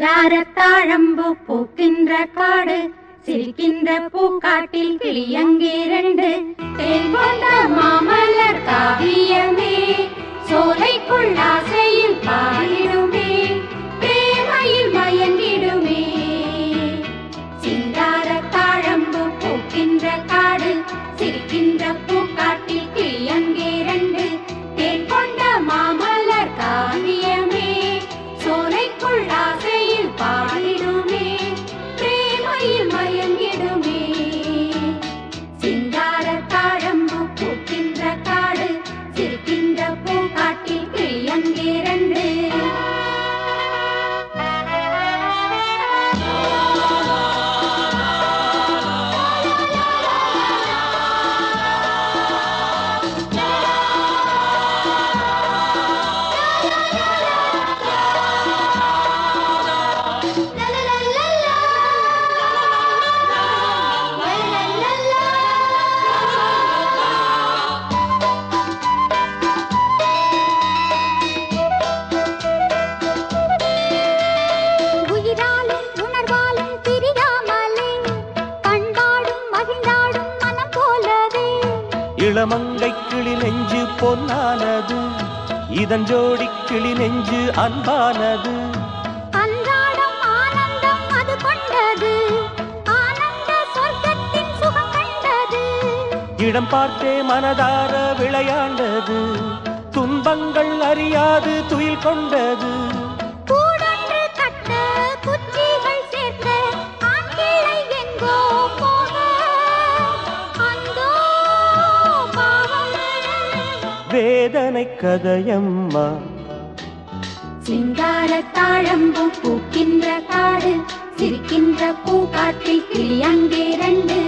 சிங்கார தாழம்பு பூக்கின்ற காடு சிரிக்கின்ற பூக்காட்டில் கிளியங்கே ரெண்டு தேன் கொண்ட மாமலர் காவியமே சோலைக்குள் ஆசையில் பாடிடுமே பிரேமையில் மயங்கிடுமே சிங்கார தாழம்பு பூக்கின்ற காடு சிரிக்கின்ற பூக்காட்டில் கிளியங்கே ரெண்டு தேன் கொண்ட மாமலர் காவியமே சோலைக்குள் ஆசையில் பாடிடுமே பிரேமையில் மயங்கிடுமே சிங்கார தாழம்பு பூக்கின்ற காடு சிரிக்கின்ற பூக்காட்டில் கிளியங்கே ரெண்டு உயிராலும் உணர்வாலும் பிரியாமலே பண்பாடும் மகிழ்ந்தாடும் மனம் போலவே இளமங்கை கிளி நெஞ்சு பொன்னானது இதன் ஜோடி கிளி நெஞ்சு அன்பானது அன்றாடம் ஆனந்தம் அது கொண்டது ஆனந்த சொர்க்கத்தின் சுகம் கண்டது இடம் பார்த்தே மனதார விளையாண்டது துன்பங்கள் அறியாது துயில் கொண்டது கூடொன்று கட்ட குச்சிகள் சேர்க்க ஆண் கிளை எங்கோ போக அந்தோ பாவம் வேதனை கதையம்மா சிங்கார தாழம்பூ பூக்கின்ற காடு சிரிக்கின்ற பூக்காட்டில் கிளி அங்கே ரெண்டு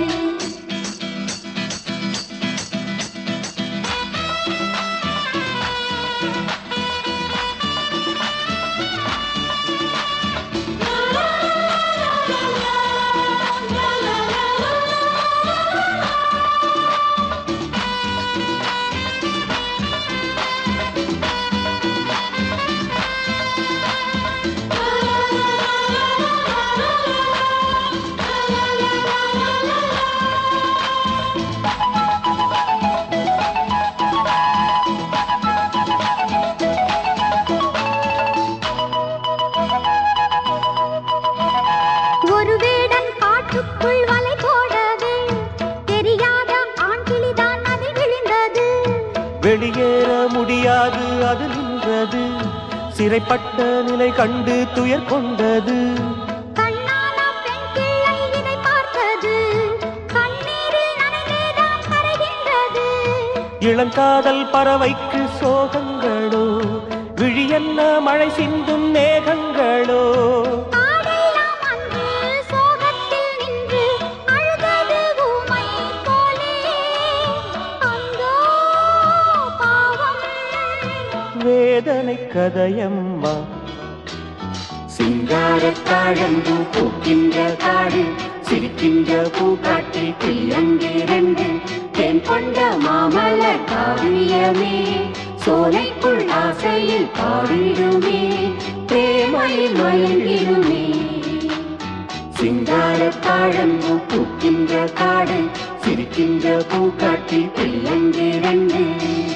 ஒரு வேடன் காட்டுக்குள் வலை போடவே தெரியாத ஆண் கிளிதான் அதில் விழுந்தது வெளியேற முடியாது அது நின்றது சிறைப்பட்ட நிலை கண்டு துயர் கொண்டது கண்ணான பெண் கிள்ளை இதை பார்த்தது கண்ணீரில் நனைந்தேதான் கரைகின்றது இளங்காதல் பறவைக்கு சோகங்களோ விழியென்ன மழை சிந்தும் மேகங்களோ ஆடெல்லாம் அன்று சோகத்தில் நின்று அழுதது ஊமை போலே அந்தோ பாவம் வேதனை கதையம்மா சிங்கார தாழம்பூ பூக்கின்ற காடு சிரிக்கின்ற பூக்காட்டில் கிளியங்கே ரெண்டு தேன் கொண்ட மாமலர் காவியமே சோலைக்குள் ஆசையில் பாடிடுமே பிரேமையில் மயங்கிடுமே சிங்கார தாழம்பூ பூக்கின்ற காடு சிரிக்கின்ற பூக்காட்டில் கிளியங்கே ரெண்டு